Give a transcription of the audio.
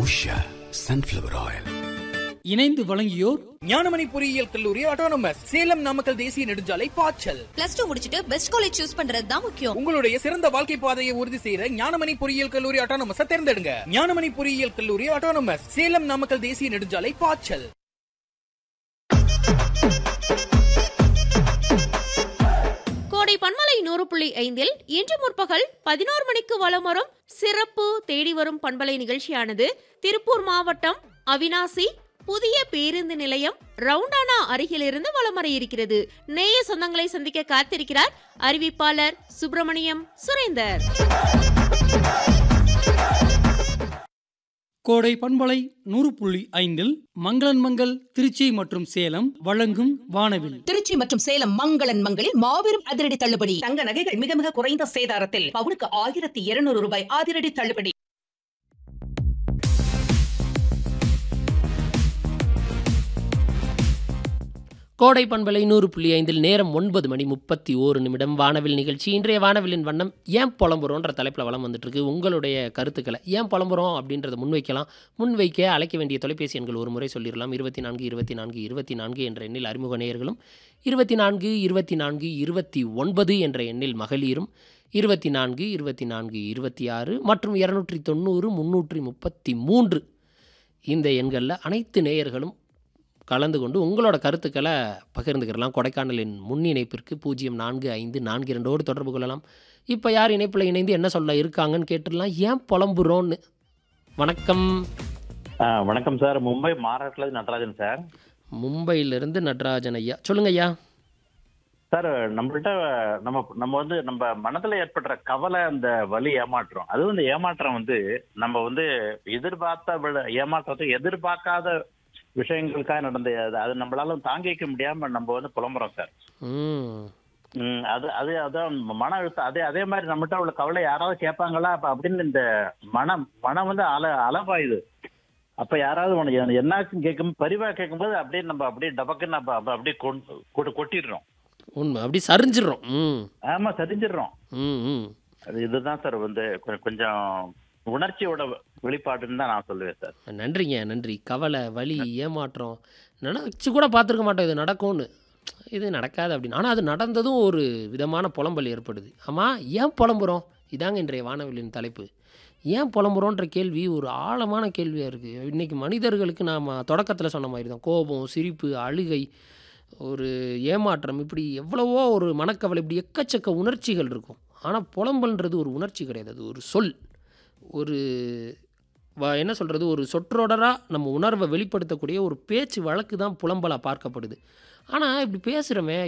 Usha sunflower oil இணைந்து வழங்கியோர் ஞானமணி பொறியியல் கல்லூரி ஆட்டோனமஸ் சேலம் நாமக்கல் தேசிய நெடுஞ்சாலை பாய்ச்சல் பிளஸ் டூ முடிச்சிட்டு பெஸ்ட் காலேஜ் சூஸ் பண்றது தான் முக்கியம் உங்களுடைய சிறந்த வாழ்க்கை பாதையை உறுதி செய்யற ஞானமணி பொறியியல் கல்லூரி ஆட்டோனமஸ் தேர்ந்தெடுங்க ஞானமணி பொறியியல் கல்லூரி ஆட்டோனமஸ் சேலம் நாமக்கல் தேசிய நெடுஞ்சாலை பாய்ச்சல் கோடை பண்பலை நூறு புள்ளி ஐந்தில் இன்று முற்பகல் பதினோரு மணிக்கு வலம் வரும் சிறப்பு தேடி வரும் பண்பலை நிகழ்ச்சியானது திருப்பூர் மாவட்டம் அவினாசி புதிய பேருந்து நிலையம் ரவுண்டானா அருகிலிருந்து வலம் வர இருக்கிறது நேய சொந்தங்களை சந்திக்க காத்திருக்கிறார் அறிவிப்பாளர் சுப்பிரமணியம் சுரேந்தர் கோடை பண்பலை நூறு புள்ளி ஐந்தில் மங்களன் மங்கள் திருச்சி மற்றும் சேலம் வழங்கும் வானவில் திருச்சி மற்றும் சேலம் மங்களன் மங்களில் மாபெரும் அதிரடி தள்ளுபடி தங்க நகைகள் மிக மிக குறைந்த சேதாரத்தில் பவுனுக்கு ஆயிரத்தி இருநூறு ரூபாய் அதிரடி தள்ளுபடி கோடை பண்பலை நூறு புள்ளி ஐந்தில் நேரம் ஒன்பது மணி முப்பத்தி ஓரு நிமிடம் வானவில் நிகழ்ச்சி இன்றைய வானவிலின் வண்ணம் ஏன் புலம்புறோன்ற தலைப்பில் வளம் வந்துட்டுருக்கு உங்களுடைய கருத்துக்களை ஏன் புலம்புறோம் அப்படின்றத முன்வைக்கலாம் முன்வைக்க அழைக்க வேண்டிய தொலைபேசி எண்கள் ஒரு முறை சொல்லிடலாம் இருபத்தி நான்கு இருபத்தி நான்கு இருபத்தி நான்கு என்ற எண்ணில் அறிமுக நேயர்களும் இருபத்தி நான்கு இருபத்தி நான்கு இருபத்தி ஒன்பது என்ற எண்ணில் மகளிரும் இருபத்தி நான்கு இருபத்தி நான்கு இருபத்தி ஆறு மற்றும் இரநூற்றி தொண்ணூறு முந்நூற்றி முப்பத்தி மூன்று இந்த எண்களில் அனைத்து நேயர்களும் கலந்து கொண்டு உங்களோட கருத்துக்களை பகிர்ந்துக்கிறலாம் கொடைக்கானலின் முன் இணைப்பிற்கு பூஜ்ஜியம் நான்கு ஐந்து நான்கு இரண்டோடு தொடர்பு கொள்ளலாம் இப்போ யார் இணைப்பில் இணைந்து என்ன சொல்ல இருக்காங்கன்னு கேட்டுடலாம் ஏன் புலம்புறோன்னு வணக்கம் ஆ, வணக்கம் சார் மும்பை மகாராஷ்டிரா நடராஜன் சார் மும்பையிலிருந்து நடராஜன் ஐயா சொல்லுங்க ஐயா சார் நம்மள்ட்ட நம்ம நம்ம வந்து நம்ம மனதுல ஏற்படுற கவலை அந்த வலி ஏமாற்றம் அது வந்து ஏமாற்றம் வந்து நம்ம வந்து எதிர்பார்த்த விட- ஏமாற்றத்தை எதிர்பார்க்காத விஷயங்களுக்காக நடந்த அது- அது நம்மளால தாங்கிக்க முடியாம நம்ம வந்து புலம்புறோம் சார் ம் ம், அது அது அதான் மன அழுத்தம் அதே அதே மாதிரி நம்மகிட்ட உள்ள கவலை யாராவது கேட்பாங்களா அப்ப அப்படின்னு இந்த மனம் மனம் வந்து அல அலபாயுது அப்ப யாராவது உனக்கு என்ன- என்னாச்சுன்னு கேட்கும் பரிவா கேட்கும்போது அப்படியே நம்ம அப்படியே டபக்குன்னு நம்ம அப்ப அப்படியே கொண்டு- கொண்டு கொட்டிடுறோம் உண்மை அப்படி சரிஞ்சிடுறோம் ம் ஆமா சரிஞ்சிடுறோம் ம் ம் அது இதுதான் சார் வந்து கொ- கொஞ்சம் உணர்ச்சியோட வெளிப்பாடுன்னு தான் நான் சொல்லுவேன் சார் நன்றிங்க நன்றி கவலை வலி ஏமாற்றம் நினச்சி கூட பார்த்துருக்க மாட்டோம் இது நடக்கும்னு இது நடக்காது அப்படின்னு ஆனால் அது நடந்ததும் ஒரு விதமான புலம்பல் ஏற்படுது ஆமாம் ஏன் புலம்புறோம் இதாங்க இன்றைய வானவிலின் தலைப்பு ஏன் புலம்புறோன்ற கேள்வி ஒரு ஆழமான கேள்வியாக இருக்குது இன்றைக்கி மனிதர்களுக்கு நாம் தொடக்கத்தில் சொன்ன மாதிரி தான் கோபம் சிரிப்பு அழுகை ஒரு ஏமாற்றம் இப்படி எவ்வளவோ ஒரு மனக்கவலை இப்படி எக்கச்சக்க உணர்ச்சிகள் இருக்கும் ஆனால் புலம்பல்ன்றது ஒரு உணர்ச்சி கிடையாது அது ஒரு சொல் ஒரு வ- என்ன சொல்கிறது ஒரு சொற்றொடராக நம்ம உணர்வை வெளிப்படுத்தக்கூடிய ஒரு பேச்சு வழக்கு தான் புலம்பலாக பார்க்கப்படுது ஆனால் இப்படி பேசுகிறோமே